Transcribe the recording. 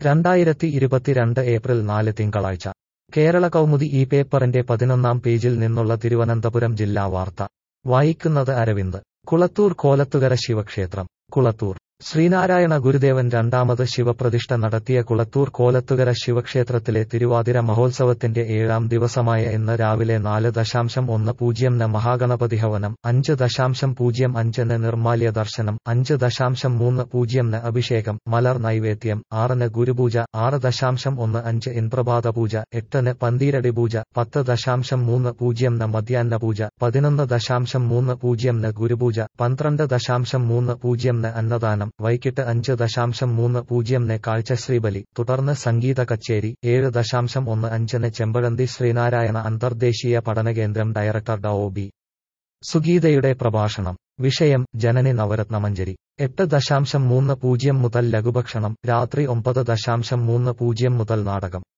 രണ്ടായിരത്തി ഇരുപത്തിരണ്ട് ഏപ്രിൽ നാല് തിങ്കളാഴ്ച കേരള കൗമുദി ഈ പേപ്പറിന്റെ പതിനൊന്നാം പേജിൽ നിന്നുള്ള തിരുവനന്തപുരം ജില്ലാ വാർത്ത വായിക്കുന്നത് അരവിന്ദ് കുളത്തൂർ കോലത്തുകര ശിവക്ഷേത്രം കുളത്തൂർ ശ്രീനാരായണ ഗുരുദേവൻ രണ്ടാമത് ശിവപ്രതിഷ്ഠ നടത്തിയ കുളത്തൂർ കോലത്തുകര ശിവക്ഷേത്രത്തിലെ തിരുവാതിര മഹോത്സവത്തിന്റെ ഏഴാം ദിവസമായ ഇന്ന് രാവിലെ നാല് ദശാംശം ഒന്ന് പൂജ്യം ന് മഹാഗണപതി ഹവനം അഞ്ച് ദശാംശം പൂജ്യം അഞ്ചിന് നിർമാല്യ ദർശനം അഞ്ച് ദശാംശം മൂന്ന് പൂജ്യം ന് അഭിഷേകം മലർ നൈവേദ്യം ആറിന് ഗുരുപൂജ ആറ് ദശാംശം ഒന്ന് അഞ്ച് ഇൻപ്രഭാത പൂജ എട്ടിന് പന്തീരടി പൂജ പത്ത് ദശാംശം മൂന്ന് പൂജ്യം ന് മധ്യാഹ്ന പൂജ പതിനൊന്ന് ദശാംശം മൂന്ന് പൂജ്യം ന് ഗുരുപൂജ പന്ത്രണ്ട് ദശാംശം മൂന്ന് പൂജ്യം ന് അന്നദാനം വൈകിട്ട് അഞ്ച് ദശാംശം മൂന്ന് പൂജ്യം ന് കാഴ്ചശ്രീബലി തുടർന്ന് സംഗീത കച്ചേരി ഏഴ് ദശാംശം ഒന്ന് അഞ്ചിന് ചെമ്പഴന്തി ശ്രീനാരായണ അന്തർദേശീയ പഠനകേന്ദ്രം ഡയറക്ടർ ഡോ ബി സുഗീതയുടെ പ്രഭാഷണം വിഷയം ജനനി നവരത്നമഞ്ജരി എട്ട് ദശാംശം മൂന്ന് പൂജ്യം മുതൽ ലഘുഭക്ഷണം രാത്രി ഒമ്പത് ദശാംശം മൂന്ന് പൂജ്യം മുതൽ നാടകം